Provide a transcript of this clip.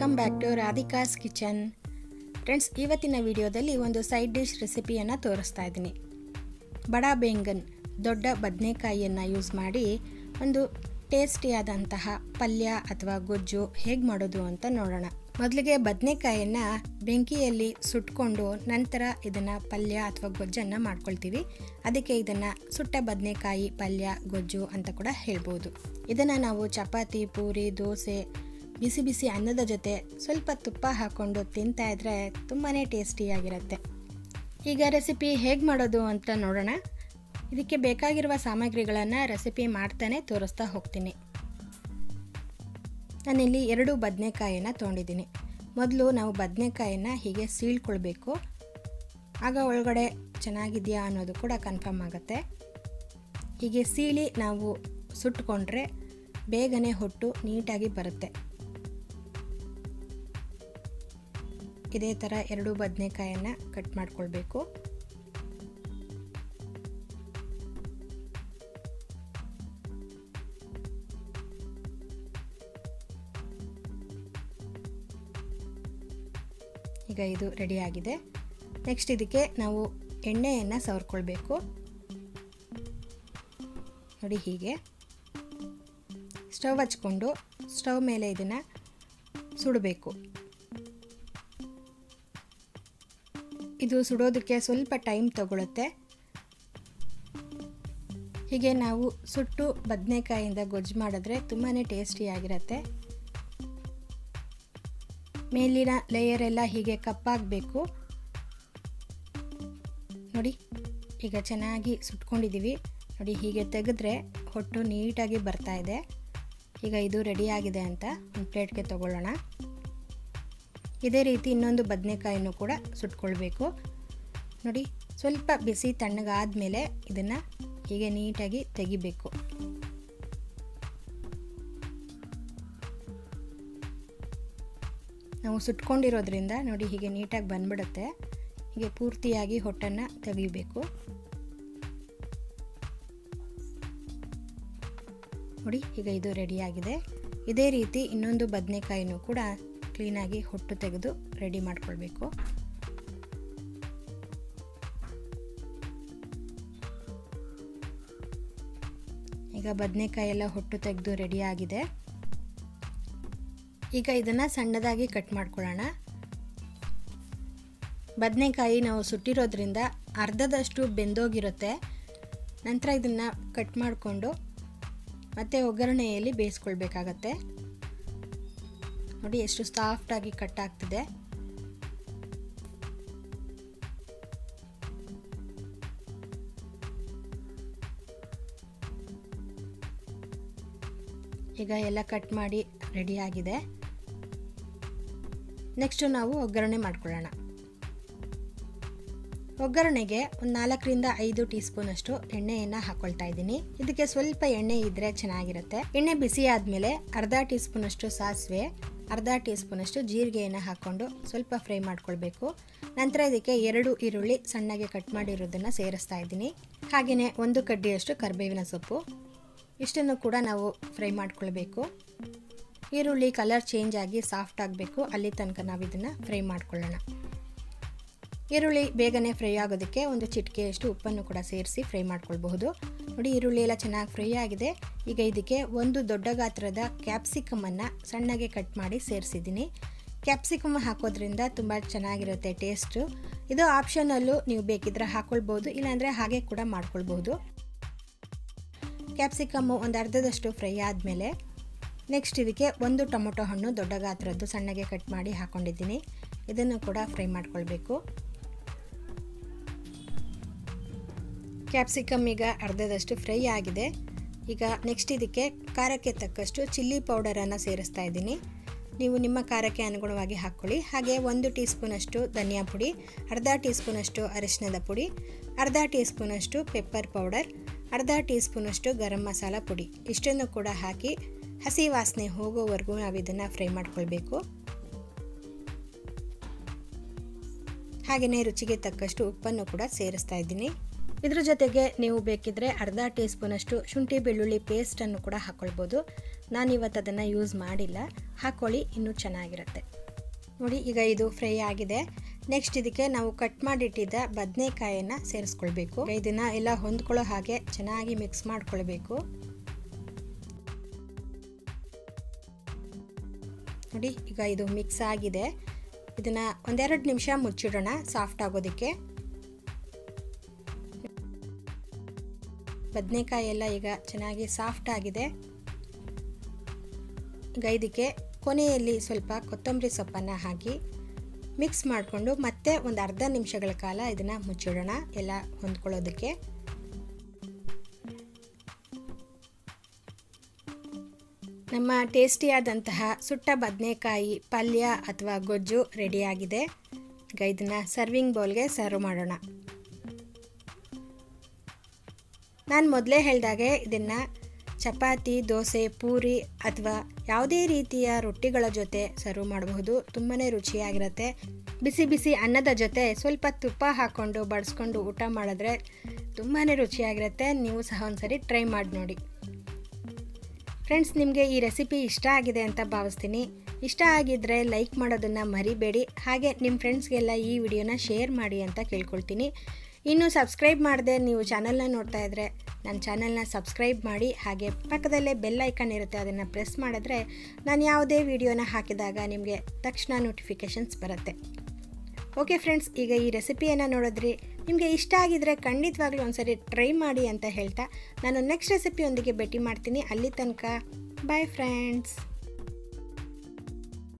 welcome back to Radhika's kitchen friends ಇವತ್ತಿನ ವಿಡಿಯೋದಲ್ಲಿ ಒಂದು ಸೈಡ್ ಡಿಶ್ ರೆಸಿಪಿಯನ್ನು ತೋರಿಸ್ತಾ ಇದ್ದೀನಿ ಬಡ ಬೇಂಗನ್ ದೊಡ್ಡ ಬದನೆಕಾಯಿಯನ್ನು ಯೂಸ್ ಮಾಡಿ ಒಂದು ಟೇಸ್ಟಿಯಾದಂತಹ ಪಲ್ಯ ಅಥವಾ ಗೊಜ್ಜು ಹೇಗೆ ಮಾಡೋದು ಅಂತ ನೋಡೋಣ ಮೊದಲಿಗೆ ಬದನೆಕಾಯನ್ನು ಬೆಂಕಿಯಲ್ಲಿ ಸುಟ್ಕೊಂಡು ನಂತರ ಇದನ್ನು ಪಲ್ಯ ಅಥವಾ ಗೊಜ್ಜನ್ನು ಮಾಡ್ಕೊಳ್ತೀವಿ ಅದಕ್ಕೆ ಇದನ್ನು ಸುಟ್ಟ ಬದನೆಕಾಯಿ ಪಲ್ಯ ಗೊಜ್ಜು ಅಂತ ಕೂಡ ಹೇಳ್ಬೋದು ಇದನ್ನು ನಾವು ಚಪಾತಿ ಪೂರಿ ದೋಸೆ ಬಿಸಿ ಬಿಸಿ ಅನ್ನದ ಜೊತೆ ಸ್ವಲ್ಪ ತುಪ್ಪ ಹಾಕ್ಕೊಂಡು ತಿಂತಾ ಇದ್ರೆ ತುಂಬಾ ಟೇಸ್ಟಿಯಾಗಿರುತ್ತೆ ಈಗ ರೆಸಿಪಿ ಹೇಗೆ ಮಾಡೋದು ಅಂತ ನೋಡೋಣ ಇದಕ್ಕೆ ಬೇಕಾಗಿರುವ ಸಾಮಗ್ರಿಗಳನ್ನು ರೆಸಿಪಿ ಮಾಡ್ತಾನೆ ತೋರಿಸ್ತಾ ಹೋಗ್ತೀನಿ ನಾನಿಲ್ಲಿ ಎರಡು ಬದನೆಕಾಯಿನ ತೊಗೊಂಡಿದ್ದೀನಿ ಮೊದಲು ನಾವು ಬದನೆಕಾಯಿನ ಹೀಗೆ ಸೀಳ್ಕೊಳ್ಬೇಕು ಆಗ ಒಳಗಡೆ ಚೆನ್ನಾಗಿದೆಯಾ ಅನ್ನೋದು ಕೂಡ ಕನ್ಫರ್ಮ್ ಆಗುತ್ತೆ ಹೀಗೆ ಸೀಳಿ ನಾವು ಸುಟ್ಕೊಂಡ್ರೆ ಬೇಗನೆ ಹೊಟ್ಟು ನೀಟಾಗಿ ಬರುತ್ತೆ ಇದೇ ಥರ ಎರಡು ಬದನೆಕಾಯನ್ನು ಕಟ್ ಮಾಡ್ಕೊಳ್ಬೇಕು ಈಗ ಇದು ರೆಡಿಯಾಗಿದೆ ನೆಕ್ಸ್ಟ್ ಇದಕ್ಕೆ ನಾವು ಎಣ್ಣೆಯನ್ನು ಸವರ್ಕೊಳ್ಬೇಕು ನೋಡಿ ಹೀಗೆ ಸ್ಟವ್ ಹಚ್ಕೊಂಡು ಸ್ಟವ್ ಮೇಲೆ ಇದನ್ನು ಸುಡಬೇಕು ಇದು ಸುಡೋದಕ್ಕೆ ಸ್ವಲ್ಪ ಟೈಮ್ ತಗೊಳುತ್ತೆ ಹೀಗೆ ನಾವು ಸುಟ್ಟು ಬದನೆಕಾಯಿಂದ ಗೊಜ್ಜು ಮಾಡಿದ್ರೆ ತುಂಬಾ ಟೇಸ್ಟಿಯಾಗಿರುತ್ತೆ ಮೇಲಿನ ಲೇಯರ್ ಎಲ್ಲ ಹೀಗೆ ಕಪ್ಪಾಗಬೇಕು ನೋಡಿ ಈಗ ಚೆನ್ನಾಗಿ ಸುಟ್ಕೊಂಡಿದ್ದೀವಿ ನೋಡಿ ಹೀಗೆ ತೆಗೆದ್ರೆ ಹೊಟ್ಟು ನೀಟಾಗಿ ಬರ್ತಾ ಇದೆ ಈಗ ಇದು ರೆಡಿಯಾಗಿದೆ ಅಂತ ಒಂದು ಪ್ಲೇಟ್ಗೆ ತಗೊಳ್ಳೋಣ ಇದೇ ರೀತಿ ಇನ್ನೊಂದು ಬದನೆಕಾಯನ್ನು ಕೂಡ ಸುಟ್ಕೊಳ್ಬೇಕು ನೋಡಿ ಸ್ವಲ್ಪ ಬಿಸಿ ತಣ್ಣಗಾದಮೇಲೆ ಇದನ್ನು ಹೀಗೆ ನೀಟಾಗಿ ತೆಗಿಬೇಕು ನಾವು ಸುಟ್ಕೊಂಡಿರೋದ್ರಿಂದ ನೋಡಿ ಹೀಗೆ ನೀಟಾಗಿ ಬಂದ್ಬಿಡುತ್ತೆ ಹೀಗೆ ಪೂರ್ತಿಯಾಗಿ ಹೊಟ್ಟನ್ನು ತೆಗಿಬೇಕು ನೋಡಿ ಈಗ ಇದು ರೆಡಿಯಾಗಿದೆ ಇದೇ ರೀತಿ ಇನ್ನೊಂದು ಬದನೆಕಾಯಿನೂ ಕೂಡ ಕ್ಲೀನಾಗಿ ಹೊಟ್ಟು ತೆಗೆದು ರೆಡಿ ಮಾಡ್ಕೊಳ್ಬೇಕು ಈಗ ಬದನೆಕಾಯಿ ಎಲ್ಲ ಹೊಟ್ಟು ತೆಗೆದು ರೆಡಿಯಾಗಿದೆ ಈಗ ಇದನ್ನು ಸಣ್ಣದಾಗಿ ಕಟ್ ಮಾಡ್ಕೊಳ್ಳೋಣ ಬದನೆಕಾಯಿ ನಾವು ಸುಟ್ಟಿರೋದ್ರಿಂದ ಅರ್ಧದಷ್ಟು ಬೆಂದೋಗಿರುತ್ತೆ ನಂತರ ಇದನ್ನು ಕಟ್ ಮಾಡಿಕೊಂಡು ಮತ್ತೆ ಒಗ್ಗರಣೆಯಲ್ಲಿ ಬೇಯಿಸ್ಕೊಳ್ಬೇಕಾಗತ್ತೆ ನೋಡಿ ಎಷ್ಟು ಸಾಫ್ಟಾಗಿ ಕಟ್ ಆಗ್ತಿದೆ ಈಗ ಎಲ್ಲ ಕಟ್ ಮಾಡಿ ರೆಡಿಯಾಗಿದೆ ನೆಕ್ಸ್ಟು ನಾವು ಒಗ್ಗರಣೆ ಮಾಡ್ಕೊಳ್ಳೋಣ ಒಗ್ಗರಣೆಗೆ ಒಂದು ನಾಲ್ಕರಿಂದ ಐದು ಟೀ ಸ್ಪೂನ್ ಅಷ್ಟು ಎಣ್ಣೆಯನ್ನು ಹಾಕೊಳ್ತಾ ಇದ್ದೀನಿ ಇದಕ್ಕೆ ಸ್ವಲ್ಪ ಎಣ್ಣೆ ಇದ್ದರೆ ಚೆನ್ನಾಗಿರುತ್ತೆ ಎಣ್ಣೆ ಬಿಸಿ ಆದಮೇಲೆ ಅರ್ಧ ಟೀ ಸ್ಪೂನ್ ಅಷ್ಟು ಸಾಸಿವೆ ಅರ್ಧ ಟೀ ಸ್ಪೂನ್ ಅಷ್ಟು ಜೀರಿಗೆಯನ್ನು ಹಾಕ್ಕೊಂಡು ಸ್ವಲ್ಪ ಫ್ರೈ ಮಾಡ್ಕೊಳ್ಬೇಕು ನಂತರ ಇದಕ್ಕೆ ಎರಡು ಈರುಳ್ಳಿ ಸಣ್ಣಗೆ ಕಟ್ ಮಾಡಿರೋದನ್ನು ಸೇರಿಸ್ತಾ ಇದ್ದೀನಿ ಹಾಗೆಯೇ ಒಂದು ಕಡ್ಡಿಯಷ್ಟು ಕರಿಬೇವಿನ ಸೊಪ್ಪು ಇಷ್ಟನ್ನು ಕೂಡ ನಾವು ಫ್ರೈ ಮಾಡ್ಕೊಳ್ಬೇಕು ಈರುಳ್ಳಿ ಕಲರ್ ಚೇಂಜ್ ಆಗಿ ಸಾಫ್ಟ್ ಆಗಬೇಕು ಅಲ್ಲಿ ತನಕ ನಾವು ಇದನ್ನು ಫ್ರೈ ಮಾಡ್ಕೊಳ್ಳೋಣ ಈರುಳ್ಳಿ ಬೇಗನೆ ಫ್ರೈ ಆಗೋದಕ್ಕೆ ಒಂದು ಚಿಟಿಕೆಯಷ್ಟು ಉಪ್ಪನ್ನು ಕೂಡ ಸೇರಿಸಿ ಫ್ರೈ ಮಾಡ್ಕೊಳ್ಬಹುದು ನೋಡಿ ಈರುಳ್ಳಿ ಎಲ್ಲ ಚೆನ್ನಾಗಿ ಫ್ರೈ ಆಗಿದೆ ಈಗ ಇದಕ್ಕೆ ಒಂದು ದೊಡ್ಡ ಗಾತ್ರದ ಕ್ಯಾಪ್ಸಿಕಮನ್ನು ಸಣ್ಣಗೆ ಕಟ್ ಮಾಡಿ ಸೇರಿಸಿದ್ದೀನಿ ಕ್ಯಾಪ್ಸಿಕಮ್ ಹಾಕೋದ್ರಿಂದ ತುಂಬ ಚೆನ್ನಾಗಿರುತ್ತೆ ಟೇಸ್ಟು ಇದು ಆಪ್ಷನಲ್ಲು ನೀವು ಬೇಕಿದ್ರೆ ಹಾಕ್ಕೊಳ್ಬೋದು ಇಲ್ಲಾಂದರೆ ಹಾಗೆ ಕೂಡ ಮಾಡ್ಕೊಳ್ಬೋದು ಕ್ಯಾಪ್ಸಿಕಮ್ಮು ಒಂದು ಅರ್ಧದಷ್ಟು ಫ್ರೈ ಆದಮೇಲೆ ನೆಕ್ಸ್ಟ್ ಇದಕ್ಕೆ ಒಂದು ಟೊಮೊಟೊ ಹಣ್ಣು ದೊಡ್ಡ ಗಾತ್ರದ್ದು ಸಣ್ಣಗೆ ಕಟ್ ಮಾಡಿ ಹಾಕ್ಕೊಂಡಿದ್ದೀನಿ ಇದನ್ನು ಕೂಡ ಫ್ರೈ ಮಾಡ್ಕೊಳ್ಬೇಕು ಕ್ಯಾಪ್ಸಿಕಮ್ ಈಗ ಅರ್ಧದಷ್ಟು ಫ್ರೈ ಆಗಿದೆ ಈಗ ನೆಕ್ಸ್ಟ್ ಇದಕ್ಕೆ ಖಾರಕ್ಕೆ ತಕ್ಕಷ್ಟು ಚಿಲ್ಲಿ ಪೌಡರನ್ನು ಸೇರಿಸ್ತಾ ಇದ್ದೀನಿ ನೀವು ನಿಮ್ಮ ಖಾರಕ್ಕೆ ಅನುಗುಣವಾಗಿ ಹಾಕ್ಕೊಳ್ಳಿ ಹಾಗೆ ಒಂದು ಟೀ ಸ್ಪೂನಷ್ಟು ಧನಿಯಾ ಪುಡಿ ಅರ್ಧ ಟೀ ಸ್ಪೂನಷ್ಟು ಅರಿಶಿಣದ ಪುಡಿ ಅರ್ಧ ಟೀ ಸ್ಪೂನಷ್ಟು ಪೆಪ್ಪರ್ ಪೌಡರ್ ಅರ್ಧ ಟೀ ಸ್ಪೂನಷ್ಟು ಗರಂ ಮಸಾಲ ಪುಡಿ ಇಷ್ಟನ್ನು ಕೂಡ ಹಾಕಿ ಹಸಿ ವಾಸನೆ ಹೋಗೋವರೆಗೂ ನಾವು ಇದನ್ನು ಫ್ರೈ ಮಾಡ್ಕೊಳ್ಬೇಕು ಹಾಗೆಯೇ ರುಚಿಗೆ ತಕ್ಕಷ್ಟು ಉಪ್ಪನ್ನು ಕೂಡ ಸೇರಿಸ್ತಾ ಇದ್ದೀನಿ ಇದ್ರ ಜೊತೆಗೆ ನೀವು ಬೇಕಿದ್ರೆ ಅರ್ಧ ಟೀ ಸ್ಪೂನಷ್ಟು ಶುಂಠಿ ಬೆಳ್ಳುಳ್ಳಿ ಪೇಸ್ಟನ್ನು ಕೂಡ ಹಾಕ್ಕೊಳ್ಬೋದು ನಾನಿವತ್ತು ಅದನ್ನು ಯೂಸ್ ಮಾಡಿಲ್ಲ ಹಾಕ್ಕೊಳ್ಳಿ ಇನ್ನೂ ಚೆನ್ನಾಗಿರುತ್ತೆ ನೋಡಿ ಈಗ ಇದು ಫ್ರೈ ಆಗಿದೆ ನೆಕ್ಸ್ಟ್ ಇದಕ್ಕೆ ನಾವು ಕಟ್ ಮಾಡಿಟ್ಟಿದ್ದ ಬದನೆಕಾಯನ್ನು ಸೇರಿಸ್ಕೊಳ್ಬೇಕು ಇದನ್ನು ಎಲ್ಲ ಹೊಂದ್ಕೊಳ್ಳೋ ಹಾಗೆ ಚೆನ್ನಾಗಿ ಮಿಕ್ಸ್ ಮಾಡ್ಕೊಳ್ಬೇಕು ನೋಡಿ ಈಗ ಇದು ಮಿಕ್ಸ್ ಆಗಿದೆ ಇದನ್ನು ಒಂದೆರಡು ನಿಮಿಷ ಮುಚ್ಚಿಡೋಣ ಸಾಫ್ಟ್ ಆಗೋದಕ್ಕೆ ಬದನೆಕಾಯಿ ಎಲ್ಲ ಈಗ ಚೆನ್ನಾಗಿ ಸಾಫ್ಟ್ ಆಗಿದೆ ಈಗ ಇದಕ್ಕೆ ಕೊನೆಯಲ್ಲಿ ಸ್ವಲ್ಪ ಕೊತ್ತಂಬರಿ ಸೊಪ್ಪನ್ನು ಹಾಕಿ ಮಿಕ್ಸ್ ಮಾಡಿಕೊಂಡು ಮತ್ತೆ ಒಂದು ಅರ್ಧ ನಿಮಿಷಗಳ ಕಾಲ ಇದನ್ನು ಮುಚ್ಚಿಡೋಣ ಎಲ್ಲ ಹೊಂದ್ಕೊಳ್ಳೋದಕ್ಕೆ ನಮ್ಮ ಟೇಸ್ಟಿಯಾದಂತಹ ಸುಟ್ಟ ಬದನೆಕಾಯಿ ಪಲ್ಯ ಅಥವಾ ಗೊಜ್ಜು ರೆಡಿಯಾಗಿದೆ ಈಗ ಇದನ್ನು ಸರ್ವಿಂಗ್ ಬೌಲ್ಗೆ ಸರ್ವ್ ಮಾಡೋಣ ನಾನು ಮೊದಲೇ ಹೇಳಿದಾಗೆ ಇದನ್ನು ಚಪಾತಿ ದೋಸೆ ಪೂರಿ ಅಥವಾ ಯಾವುದೇ ರೀತಿಯ ರೊಟ್ಟಿಗಳ ಜೊತೆ ಸರ್ವ್ ಮಾಡಬಹುದು ತುಂಬಾ ರುಚಿಯಾಗಿರುತ್ತೆ ಬಿಸಿ ಬಿಸಿ ಅನ್ನದ ಜೊತೆ ಸ್ವಲ್ಪ ತುಪ್ಪ ಹಾಕ್ಕೊಂಡು ಬಡಿಸ್ಕೊಂಡು ಊಟ ಮಾಡಿದ್ರೆ ತುಂಬಾ ರುಚಿಯಾಗಿರುತ್ತೆ ನೀವು ಸಹ ಒಂದ್ಸರಿ ಟ್ರೈ ಮಾಡಿ ನೋಡಿ ಫ್ರೆಂಡ್ಸ್ ನಿಮಗೆ ಈ ರೆಸಿಪಿ ಇಷ್ಟ ಆಗಿದೆ ಅಂತ ಭಾವಿಸ್ತೀನಿ ಇಷ್ಟ ಆಗಿದ್ದರೆ ಲೈಕ್ ಮಾಡೋದನ್ನು ಮರಿಬೇಡಿ ಹಾಗೆ ನಿಮ್ಮ ಫ್ರೆಂಡ್ಸ್ಗೆಲ್ಲ ಈ ವಿಡಿಯೋನ ಶೇರ್ ಮಾಡಿ ಅಂತ ಕೇಳ್ಕೊಳ್ತೀನಿ ಇನ್ನು ಸಬ್ಸ್ಕ್ರೈಬ್ ಮಾಡದೆ ನೀವು ಚಾನಲ್ನ ನೋಡ್ತಾ ಇದ್ದರೆ ನನ್ನ ಚಾನಲ್ನ ಸಬ್ಸ್ಕ್ರೈಬ್ ಮಾಡಿ ಹಾಗೆ ಪಕ್ಕದಲ್ಲೇ ಬೆಲ್ ಐಕನ್ ಇರುತ್ತೆ ಅದನ್ನು ಪ್ರೆಸ್ ಮಾಡಿದ್ರೆ ನಾನು ಯಾವುದೇ ವಿಡಿಯೋನ ಹಾಕಿದಾಗ ನಿಮಗೆ ತಕ್ಷಣ ನೋಟಿಫಿಕೇಷನ್ಸ್ ಬರುತ್ತೆ ಓಕೆ ಫ್ರೆಂಡ್ಸ್ ಈಗ ಈ ರೆಸಿಪಿಯನ್ನು ನೋಡಿದ್ರಿ ನಿಮಗೆ ಇಷ್ಟ ಆಗಿದರೆ ಖಂಡಿತವಾಗ್ಲೂ ಒಂದ್ಸರಿ ಟ್ರೈ ಮಾಡಿ ಅಂತ ಹೇಳ್ತಾ ನಾನು ನೆಕ್ಸ್ಟ್ ರೆಸಿಪಿಯೊಂದಿಗೆ ಭೇಟಿ ಮಾಡ್ತೀನಿ ಅಲ್ಲಿ ತನಕ ಬಾಯ್ ಫ್ರೆಂಡ್ಸ್